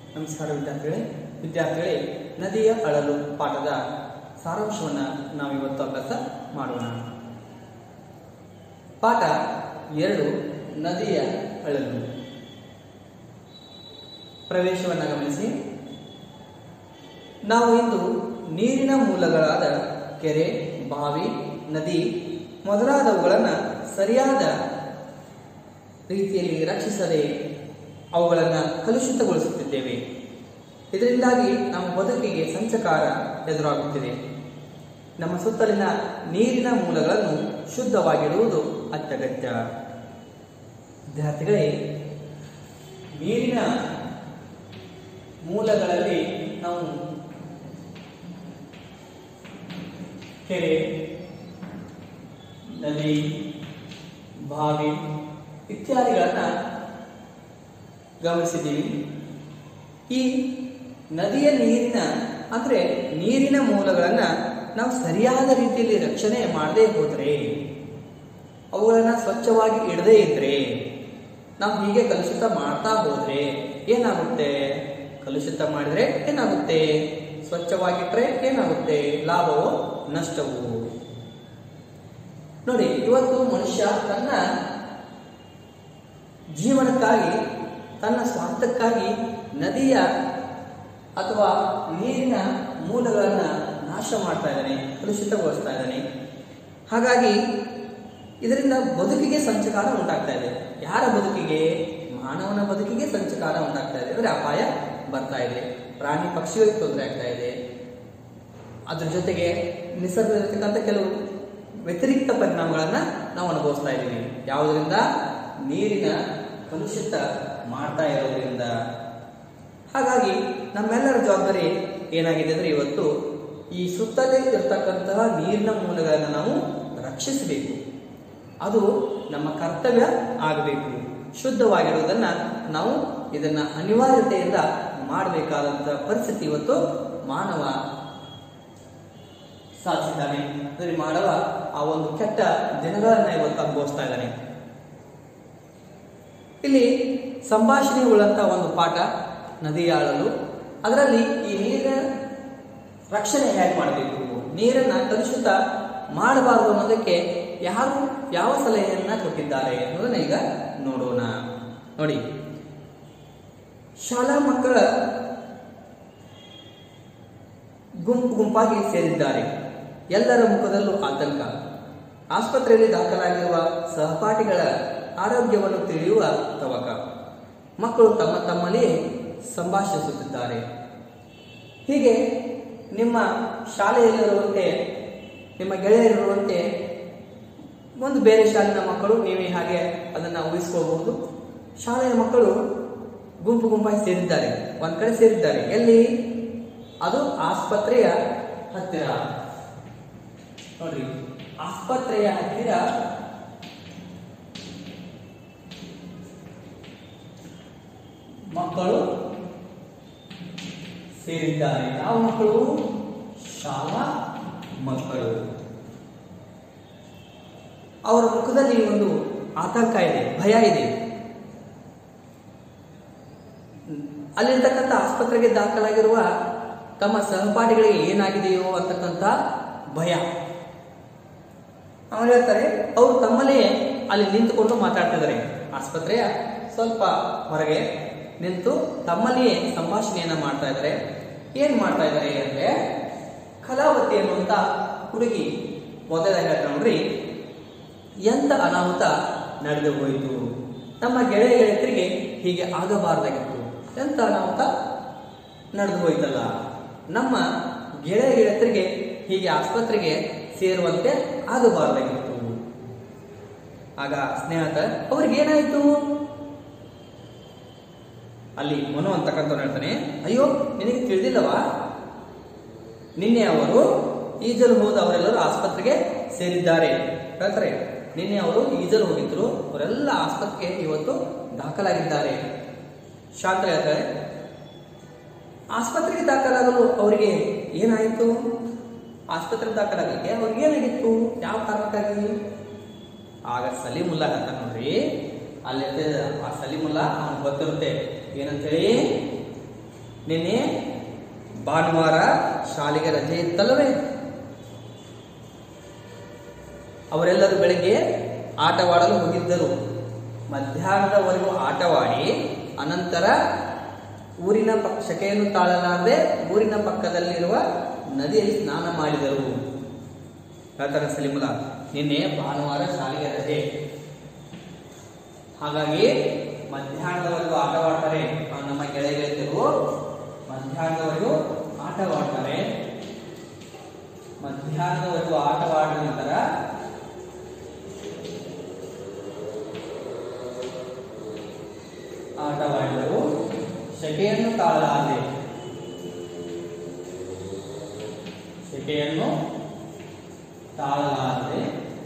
ನಮಸ್ಕಾರ ವಿದ್ಯಾರ್ಥಿಗಳೇ ವಿದ್ಯಾರ್ಥಿಗಳೇ ನದಿಯ ಅಳಲು ಪಾಠದ ಸಾರಾಂಶವನ್ನು ನಾವಿವತ್ತು ಅಭ್ಯಾಸ ಮಾಡೋಣ ಪಾಠ ಎರಡು ನದಿಯ ಅಳಲು ಪ್ರವೇಶವನ್ನು ಗಮನಿಸಿ ನಾವು ಇಂದು ನೀರಿನ ಮೂಲಗಳಾದ ಕೆರೆ ಬಾವಿ ನದಿ ಮೊದಲಾದವುಗಳನ್ನು ಸರಿಯಾದ ರೀತಿಯಲ್ಲಿ ರಕ್ಷಿಸದೆ ಅವುಗಳನ್ನು ಕಲುಷಿತಗೊಳಿಸುತ್ತಿದ್ದೇವೆ ಇದರಿಂದಾಗಿ ನಮ್ಮ ಬದುಕಿಗೆ ಸಂಚಕಾರ ಎದುರಾಗುತ್ತಿದೆ ನಮ್ಮ ಸುತ್ತಲಿನ ನೀರಿನ ಮೂಲಗಳನ್ನು ಶುದ್ಧವಾಗಿಡುವುದು ಅತ್ಯಗತ್ಯ ವಿದ್ಯಾರ್ಥಿಗಳೇ ನೀರಿನ ಮೂಲಗಳಲ್ಲಿ ನಾವು ಕೆರೆ ನದಿ ಬಾವಿ ಇತ್ಯಾದಿಗಳನ್ನು ಗಮನಿಸಿದ್ದೀವಿ ಈ ನದಿಯ ನೀರಿನ ಅಂದರೆ ನೀರಿನ ಮೂಲಗಳನ್ನು ನಾವು ಸರಿಯಾದ ರೀತಿಯಲ್ಲಿ ರಕ್ಷಣೆ ಮಾಡದೇ ಹೋದರೆ ಅವುಗಳನ್ನು ಸ್ವಚ್ಛವಾಗಿ ಇಡದೇ ಇದ್ರೆ ನಾವು ಹೀಗೆ ಕಲುಷಿತ ಮಾಡ್ತಾ ಹೋದ್ರೆ ಏನಾಗುತ್ತೆ ಕಲುಷಿತ ಮಾಡಿದ್ರೆ ಏನಾಗುತ್ತೆ ಸ್ವಚ್ಛವಾಗಿಟ್ರೆ ಏನಾಗುತ್ತೆ ಲಾಭವೋ ನಷ್ಟವೋ ನೋಡಿ ಇವತ್ತು ಮನುಷ್ಯ ತನ್ನ ಜೀವನಕ್ಕಾಗಿ ತನ್ನ ಸ್ವಾರ್ಥಕ್ಕಾಗಿ ನದಿಯ ಅಥವಾ ನೀರಿನ ಮೂಲಗಳನ್ನು ನಾಶ ಮಾಡ್ತಾ ಇದ್ದಾನೆ ಕಲುಷಿತಗೊಳಿಸ್ತಾ ಇದ್ದಾನೆ ಹಾಗಾಗಿ ಇದರಿಂದ ಬದುಕಿಗೆ ಸಂಚಕಾರ ಉಂಟಾಗ್ತಾ ಇದೆ ಯಾರ ಬದುಕಿಗೆ ಮಾನವನ ಬದುಕಿಗೆ ಸಂಚಕಾರ ಉಂಟಾಗ್ತಾ ಇದೆ ಅಂದರೆ ಅಪಾಯ ಬರ್ತಾ ಇದೆ ಪ್ರಾಣಿ ಪಕ್ಷಿಗಳಿಗೆ ತೊಂದರೆ ಆಗ್ತಾ ಇದೆ ಅದ್ರ ಜೊತೆಗೆ ನಿಸರ್ಗದಲ್ಲಿರ್ತಕ್ಕಂಥ ಕೆಲವು ವ್ಯತಿರಿಕ್ತ ಪರಿಣಾಮಗಳನ್ನು ನಾವು ಅನುಭವಿಸ್ತಾ ಇದ್ದೀವಿ ಯಾವುದರಿಂದ ನೀರಿನ ಕಲುಷಿತ ಮಾಡ್ತಾ ಇರೋದ್ರಿಂದ ಹಾಗಾಗಿ ನಮ್ಮೆಲ್ಲರ ಜವಾಬ್ದಾರಿ ಏನಾಗಿದೆ ಅಂದ್ರೆ ಇವತ್ತು ಈ ಸುತ್ತಲೇ ಇರತಕ್ಕಂತಹ ನೀರಿನ ಮೂಲಗಳನ್ನು ನಾವು ರಕ್ಷಿಸಬೇಕು ಅದು ನಮ್ಮ ಕರ್ತವ್ಯ ಆಗಬೇಕು ಶುದ್ಧವಾಗಿರುವುದನ್ನ ನಾವು ಇದನ್ನ ಅನಿವಾರ್ಯತೆಯಿಂದ ಮಾಡಬೇಕಾದಂತಹ ಪರಿಸ್ಥಿತಿ ಇವತ್ತು ಮಾನವ ಸಾಧಿಸಿದ್ದಾನೆ ಅಂದರೆ ಮಾನವ ಆ ಒಂದು ಕೆಟ್ಟ ದಿನಗಳನ್ನ ಇವತ್ತು ಅನುಭವಿಸ್ತಾ ಇದ್ದಾನೆ ಇಲ್ಲಿ ಸಂಭಾಷಣೆ ಉಳ್ಳಂತ ಒಂದು ಪಾಠ ನದಿಯ ಆಳಲು ಅದರಲ್ಲಿ ಈ ನೀರಿನ ರಕ್ಷಣೆ ಹೇಗೆ ಮಾಡಬೇಕು ನೀರನ್ನ ಕಲುಷಿತ ಮಾಡಬಾರದು ಅನ್ನೋದಕ್ಕೆ ಯಾರು ಯಾವ ಸಲಹೆಯನ್ನ ಕೊಟ್ಟಿದ್ದಾರೆ ಅನ್ನೋದನ್ನ ಈಗ ನೋಡೋಣ ನೋಡಿ ಶಾಲಾ ಮಕ್ಕಳ ಗುಂಪು ಗುಂಪಾಗಿ ಸೇರಿದ್ದಾರೆ ಎಲ್ಲರ ಮುಖದಲ್ಲೂ ಆತಂಕ ಆಸ್ಪತ್ರೆಯಲ್ಲಿ ದಾಖಲಾಗಿರುವ ಸಹಪಾಠಿಗಳ ಆರೋಗ್ಯವನ್ನು ತಿಳಿಯುವ ತವಕ ಮಕ್ಕಳು ತಮ್ಮ ತಮ್ಮಲ್ಲಿಯೇ ಸಂಭಾಷಿಸುತ್ತಿದ್ದಾರೆ ಹೀಗೆ ನಿಮ್ಮ ಶಾಲೆಯಲ್ಲಿರುವಂತೆ ನಿಮ್ಮ ಗೆಳೆಯರಿರುವಂತೆ ಒಂದು ಬೇರೆ ಶಾಲೆಯ ಮಕ್ಕಳು ನೀವೇ ಹಾಗೆ ಅದನ್ನು ಊಹಿಸ್ಕೋಬಹುದು ಶಾಲೆಯ ಮಕ್ಕಳು ಗುಂಪು ಗುಂಪಾಗಿ ಸೇರಿದ್ದಾರೆ ಒಂದ್ ಕಡೆ ಸೇರಿದ್ದಾರೆ ಎಲ್ಲಿ ಅದು ಆಸ್ಪತ್ರೆಯ ಹತ್ತಿರ ನೋಡ್ರಿ ಆಸ್ಪತ್ರೆಯ ಹತ್ತಿರ ಮಕ್ಕಳು ಸೇರಿದ್ದಾರೆ ಯಾವ ಮಕ್ಕಳು ಶಾಲಾ ಮಕ್ಕಳು ಅವರ ಮುಖದಲ್ಲಿ ಒಂದು ಆತಂಕ ಇದೆ ಭಯ ಇದೆ ಅಲ್ಲಿರ್ತಕ್ಕಂಥ ಆಸ್ಪತ್ರೆಗೆ ದಾಖಲಾಗಿರುವ ತಮ್ಮ ಸಹಪಾಠಿಗಳಿಗೆ ಏನಾಗಿದೆಯೋ ಅಂತಕ್ಕಂಥ ಭಯ ಅವ್ರು ಹೇಳ್ತಾರೆ ಅವರು ತಮ್ಮಲ್ಲೇ ಅಲ್ಲಿ ನಿಂತುಕೊಂಡು ಮಾತಾಡ್ತಿದ್ದಾರೆ ಆಸ್ಪತ್ರೆಯ ಸ್ವಲ್ಪ ಹೊರಗೆ ನಿಂತು ತಮ್ಮಲ್ಲಿಯೇ ಸಂಭಾಷಣೆಯನ್ನ ಮಾಡ್ತಾ ಇದ್ದಾರೆ ಏನ್ ಮಾಡ್ತಾ ಇದ್ದಾರೆ ಅಂದ್ರೆ ಕಲಾವತಿ ಅನ್ನುವಂತ ಹುಡುಗಿ ಮೊದಲಾಗ ಹೇಳ್ತಾ ನೋಡ್ರಿ ಎಂತ ಅನಾಹುತ ನಡೆದು ಹೋಯಿತು ನಮ್ಮ ಗೆಳೆಯ ಗೆಳತಿಯರಿಗೆ ಹೀಗೆ ಆಗಬಾರ್ದಾಗಿತ್ತು ಎಂತ ಅನಾಹುತ ನಡೆದು ಹೋಯ್ತಲ್ಲ ನಮ್ಮ ಗೆಳೆಯ ಗೆಳತಿಯರಿಗೆ ಹೀಗೆ ಆಸ್ಪತ್ರೆಗೆ ಸೇರುವಂತೆ ಆಗಬಾರ್ದಾಗಿತ್ತು ಆಗ ಸ್ನೇಹಿತ ಅವ್ರಿಗೆ ಏನಾಯ್ತು ಅಲ್ಲಿ ಮನು ಅಂತಕ್ಕಂಥವ್ರು ಹೇಳ್ತಾನೆ ಅಯ್ಯೋ ನಿನಗೆ ತಿಳಿದಿಲ್ಲವಾ ನಿನ್ನೆ ಅವರು ಈಜಲು ಹೋದ ಅವರೆಲ್ಲರೂ ಆಸ್ಪತ್ರೆಗೆ ಸೇರಿದ್ದಾರೆ ಹೇಳ್ತಾರೆ ನಿನ್ನೆ ಅವರು ಈಜಲು ಹೋಗಿದ್ರು ಅವರೆಲ್ಲ ಆಸ್ಪತ್ರೆಗೆ ಇವತ್ತು ದಾಖಲಾಗಿದ್ದಾರೆ ಶಾಂತ ಹೇಳ್ತಾರೆ ಆಸ್ಪತ್ರೆಗೆ ದಾಖಲಾಗಲು ಅವರಿಗೆ ಏನಾಯಿತು ಆಸ್ಪತ್ರೆಗೆ ದಾಖಲಾಗಲಿಕ್ಕೆ ಅವ್ರಿಗೆ ಏನಾಗಿತ್ತು ಯಾವ ಕಾರಣಕ್ಕಾಗಿ ಆಗ ಸಲೀಮುಲ್ಲಾ ಅಂತ ನೋಡ್ರಿ ಅಲ್ಲಿ ಆ ಸಲೀಮುಲ್ಲಾ ಅವ್ನು ಗೊತ್ತಿರುತ್ತೆ ಏನಂತೇಳಿ ನಿನ್ನೆ ಭಾನುವಾರ ಶಾಲೆಗೆ ರಜೆ ಇತ್ತಲ್ಲವೇ ಅವರೆಲ್ಲರೂ ಬೆಳಗ್ಗೆ ಆಟವಾಡಲು ಹೋಗಿದ್ದರು ಮಧ್ಯಾಹ್ನದವರೆಗೂ ಆಟವಾಡಿ ಅನಂತರ ಊರಿನ ಪಕ್ ಶಕೆಯನ್ನು ತಾಳಲಾರದೆ ಊರಿನ ಪಕ್ಕದಲ್ಲಿರುವ ನದಿಯಲ್ಲಿ ಸ್ನಾನ ಮಾಡಿದರು ಹೇಳ್ತಾರೆ ಸಲಿಮುಲ ನಿನ್ನೆ ಭಾನುವಾರ ಶಾಲೆಗೆ ರಜೆ ಹಾಗಾಗಿ ಮಧ್ಯಾಹ್ನದವರೆಗೂ ಆಟವಾಡ್ತಾರೆ ಆ ನಮ್ಮ ಗೆಳೆಯ ಗೆಳತಿಯರು ಮಧ್ಯಾಹ್ನದವರೆಗೂ ಆಟವಾಡ್ತಾರೆ ಮಧ್ಯಾಹ್ನದವರೆಗೂ ಆಟವಾಡಿದ ನಂತರ ಆಟವಾಡಿದರು ಶೆಕೆಯನ್ನು ತಾಳಲಾರದೆ ಶೆಕೆಯನ್ನು ತಾಳಲಾರದೆ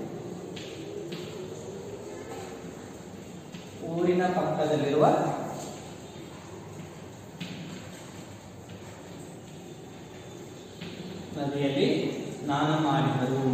ಊರಿನ ಪಕ್ಕದಲ್ಲಿರುವ ನದಿಯಲ್ಲಿ ಸ್ನಾನ ಮಾಡಿದರು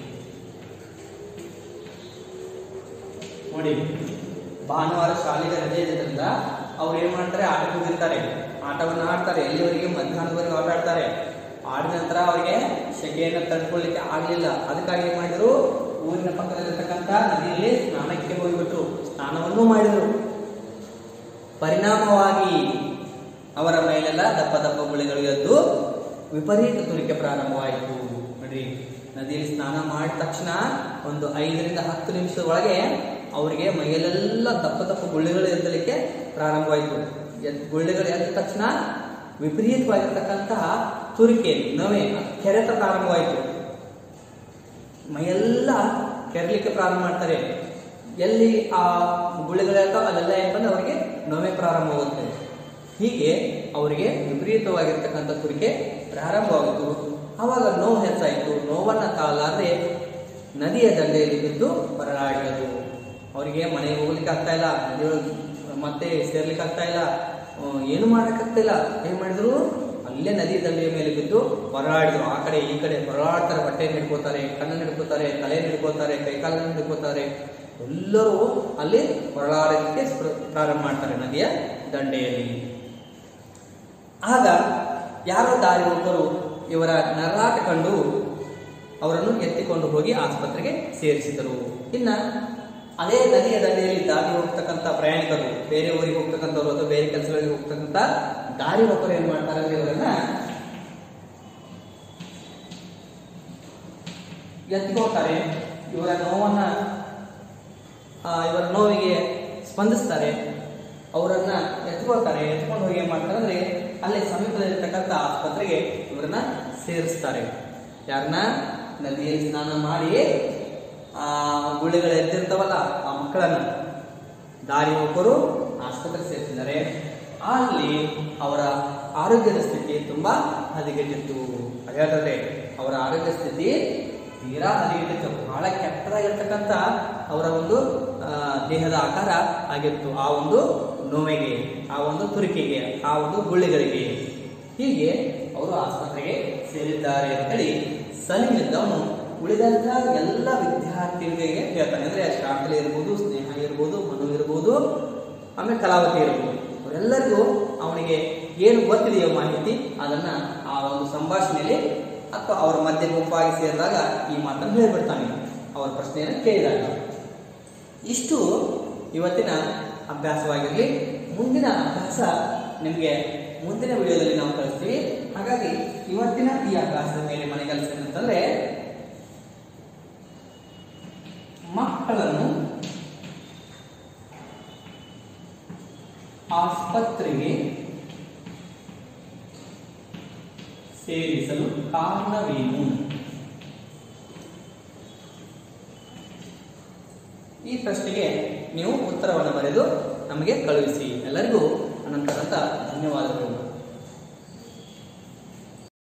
ನೋಡಿ ಭಾನುವಾರ ಶಾಲೆಗೆ ರಜೆ ಇರೋದ್ರಿಂದ ಅವ್ರು ಏನ್ ಮಾಡ್ತಾರೆ ಆಟಕ್ಕೆ ಹೋಗಿರ್ತಾರೆ ಆಟವನ್ನು ಆಡ್ತಾರೆ ಎಲ್ಲಿವರೆಗೆ ಮಧ್ಯಾಹ್ನದವರೆಗೆ ಆಟ ಆಡ್ತಾರೆ ಆಡಿದ ನಂತರ ಅವರಿಗೆ ಸೆಕೆಯನ್ನು ತಡ್ಕೊಳ್ಳಿಕ್ಕೆ ಆಗಲಿಲ್ಲ ಅದಕ್ಕಾಗಿ ಏನ್ ಮಾಡಿದ್ರು ಊರಿನ ಪಕ್ಕದಲ್ಲಿರ್ತಕ್ಕಂಥ ನದಿಯಲ್ಲಿ ಸ್ನಾನಕ್ಕೆ ಹೋಗಿಬಿಟ್ರು ಸ್ನಾನವನ್ನು ಮಾಡಿದರು ಪರಿಣಾಮವಾಗಿ ಅವರ ಮೇಲೆಲ್ಲ ದಪ್ಪ ದಪ್ಪ ಗುಳಿಗಳು ಎದ್ದು ವಿಪರೀತ ತುರಿಕೆ ಪ್ರಾರಂಭವಾಯಿತು ನೋಡ್ರಿ ನದಿಯಲ್ಲಿ ಸ್ನಾನ ಮಾಡಿದ ತಕ್ಷಣ ಒಂದು ಐದರಿಂದ ಹತ್ತು ನಿಮಿಷದ ಒಳಗೆ ಅವರಿಗೆ ಮೈಯಲ್ಲೆಲ್ಲ ದಪ್ಪ ದಪ್ಪ ಗುಳ್ಳೆಗಳು ಎದ್ದಲಿಕ್ಕೆ ಪ್ರಾರಂಭವಾಯಿತು ಎದ್ ಗುಳ್ಳೆಗಳು ಎದ್ದ ತಕ್ಷಣ ವಿಪರೀತವಾಗಿರ್ತಕ್ಕಂತಹ ತುರಿಕೆ ನವೆ ಕೆರೆತ ಪ್ರಾರಂಭವಾಯಿತು ಮೈಯೆಲ್ಲ ಕೆರಲಿಕ್ಕೆ ಪ್ರಾರಂಭ ಮಾಡ್ತಾರೆ ಎಲ್ಲಿ ಆ ಗುಳ್ಳೆಗಳಿರ್ತಾವ ಅಲ್ಲೆಲ್ಲ ಏನಂದ್ರೆ ಅವರಿಗೆ ನೋವೆ ಪ್ರಾರಂಭವಾಗುತ್ತೆ ಹೀಗೆ ಅವರಿಗೆ ವಿಪರೀತವಾಗಿರ್ತಕ್ಕಂಥ ತುರಿಕೆ ಪ್ರಾರಂಭವಾಯಿತು ಆವಾಗ ನೋವು ಹೆಚ್ಚಾಯಿತು ನೋವನ್ನ ತಾಳಲಾರದೆ ನದಿಯ ದಂಡೆಯಲ್ಲಿ ಬಿದ್ದು ಹೊರಳಾಡಿದರು ಅವರಿಗೆ ಮನೆಗೆ ಹೋಗ್ಲಿಕ್ಕೆ ಆಗ್ತಾ ಇಲ್ಲ ನದಿಯೊಳಗೆ ಮತ್ತೆ ಸೇರ್ಲಿಕ್ಕೆ ಆಗ್ತಾ ಇಲ್ಲ ಆ, ಏನು ಮಾಡಕ್ಕಾಗ್ತಾ ಇಲ್ಲ ಏನ್ ಮಾಡಿದ್ರು ಅಲ್ಲೇ ನದಿ ದಂಡೆಯ ಮೇಲೆ ಬಿದ್ದು ಹೊರಳಾಡಿದ್ರು ಆ ಕಡೆ ಈ ಕಡೆ ಹೊರಳಾಡ್ತಾರೆ ಹೊಟ್ಟೆ ಹಿಡ್ಕೋತಾರೆ ಕಣ್ಣನ್ನು ಹಿಡ್ಕೋತಾರೆ ತಲೆ ಹಿಡ್ಕೋತಾರೆ ಕೈಕಾಲನ್ನು ಹಿಡ್ಕೋತಾರೆ ಎಲ್ಲರೂ ಅಲ್ಲಿ ಹೊರಳಾಡಲಿಕ್ಕೆ ಸ್ಪ್ರ- ಪ್ರಾರಂಭ ಮಾಡ್ತಾರೆ ನದಿಯ ದಂಡೆಯಲ್ಲಿ ಆಗ ಯಾರೋ ದಾರಿ ಒಬ್ಬರು ಇವರ ನರಳಾಟ ಕಂಡು ಅವರನ್ನು ಎತ್ತಿಕೊಂಡು ಹೋಗಿ ಆಸ್ಪತ್ರೆಗೆ ಸೇರಿಸಿದರು ಇನ್ನ ಅದೇ ನದಿಯ ದಂಡೆಯಲ್ಲಿ ದಾರಿ ಹೋಗ್ತಕ್ಕಂಥ ಪ್ರಯಾಣಿಕರು ಬೇರೆ ಊರಿಗೆ ಹೋಗ್ತಕ್ಕಂಥವ್ರು ಅಥವಾ ಬೇರೆ ಕೆಲಸಗಳಿಗೆ ಹೋಗ್ತಕ್ಕಂಥ ದಾರಿ ಒಬ್ಬರು ಏನ್ ಮಾಡ್ತಾರೆ ಅಂದ್ರೆ ಇವರನ್ನ ಎತ್ಕೋತಾರೆ ಇವರ ನೋವನ್ನ ಆ, ಇವರ ನೋವಿಗೆ ಸ್ಪಂದಿಸ್ತಾರೆ ಅವರನ್ನ ಎತ್ಕೊಳ್ತಾರೆ ಎತ್ಕೊಂಡು ಹೋಗಿ ಏನ್ ಮಾಡ್ತಾರೆ ಅಂದ್ರೆ ಅಲ್ಲೇ ಸಮೀಪದಲ್ಲಿರ್ತಕ್ಕಂಥ ಆಸ್ಪತ್ರೆಗೆ ಇವರನ್ನ ಸೇರಿಸ್ತಾರೆ ಯಾರನ್ನ ನದಿಯಲ್ಲಿ ಸ್ನಾನ ಮಾಡಿ ಆ ಗುಳಿಗಳು ಎದ್ದಿರ್ತಾವಲ್ಲ ಆ ಮಕ್ಕಳನ್ನ ದಾರಿ ಒಬ್ಬರು ಆಸ್ಪತ್ರೆಗೆ ಸೇರಿಸಿದ್ದಾರೆ ಅಲ್ಲಿ ಅವರ ಆರೋಗ್ಯದ ಸ್ಥಿತಿ ತುಂಬಾ ಹದಗೆಟ್ಟಿತ್ತು ಅದ್ ಹೇಳ್ತಾರೆ ಅವರ ಆರೋಗ್ಯ ಸ್ಥಿತಿ ತೀರಾ ಹದಗೆಟ್ಟಿತ್ತು ಬಹಳ ಕೆಟ್ಟದಾಗಿರ್ತಕ್ಕಂಥ ಅವರ ಒಂದು ಆ, ದೇಹದ ಆಕಾರ ಆಗಿತ್ತು ಆ ಒಂದು ನೋವಿಗೆ ಆ ಒಂದು ತುರಿಕೆಗೆ ಆ ಒಂದು ಗುಳ್ಳೆಗಳಿಗೆ ಹೀಗೆ ಅವರು ಆಸ್ಪತ್ರೆಗೆ ಸೇರಿದ್ದಾರೆ ಅಂತೇಳಿ ಸಲೀಂ ಇದ್ದವನು ಉಳಿದಂತ ಎಲ್ಲ ವಿದ್ಯಾರ್ಥಿಗಳಿಗೆ ಹೇಳ್ತಾನೆ ಅಂದ್ರೆ ಶಾಂತಲೆ ಇರ್ಬೋದು ಸ್ನೇಹ ಇರ್ಬೋದು ಮನು ಇರ್ಬೋದು ಆಮೇಲೆ ಕಲಾವತಿ ಇರ್ಬೋದು ಅವರೆಲ್ಲರಿಗೂ ಅವನಿಗೆ ಏನು ಗೊತ್ತಿದೆಯೋ ಮಾಹಿತಿ ಅದನ್ನ ಆ ಒಂದು ಸಂಭಾಷಣೆಯಲ್ಲಿ ಅಥವಾ ಅವರ ಮಧ್ಯೆ ಗುಂಪಾಗಿ ಸೇರಿದಾಗ ಈ ಮಾತನ್ನು ಹೇಳ್ಬಿಡ್ತಾನೆ ಅವರ ಪ್ರಶ್ನೆಯನ್ನು ಕೇಳಿದಾಗ ಇಷ್ಟು ಇವತ್ತಿನ ಅಭ್ಯಾಸವಾಗಿರಲಿ ಮುಂದಿನ ಅಭ್ಯಾಸ ನಿಮಗೆ ಮುಂದಿನ ವಿಡಿಯೋದಲ್ಲಿ ನಾವು ಕಳಿಸ್ತೀವಿ ಹಾಗಾಗಿ ಇವತ್ತಿನ ಈ ಅಭ್ಯಾಸದ ಮೇಲೆ ಮನೆ ಕೆಲಸ ಏನಂತಂದ್ರೆ ಮಕ್ಕಳನ್ನು ಆಸ್ಪತ್ರೆಗೆ ಸೇರಿಸಲು ಕಾರಣವೇನು ಈ ಪ್ರಶ್ನೆಗೆ ನೀವು ಉತ್ತರವನ್ನು ಬರೆದು ನಮಗೆ ಕಳುಹಿಸಿ ಎಲ್ಲರಿಗೂ ಅನಂತರಂತ ಧನ್ಯವಾದಗಳು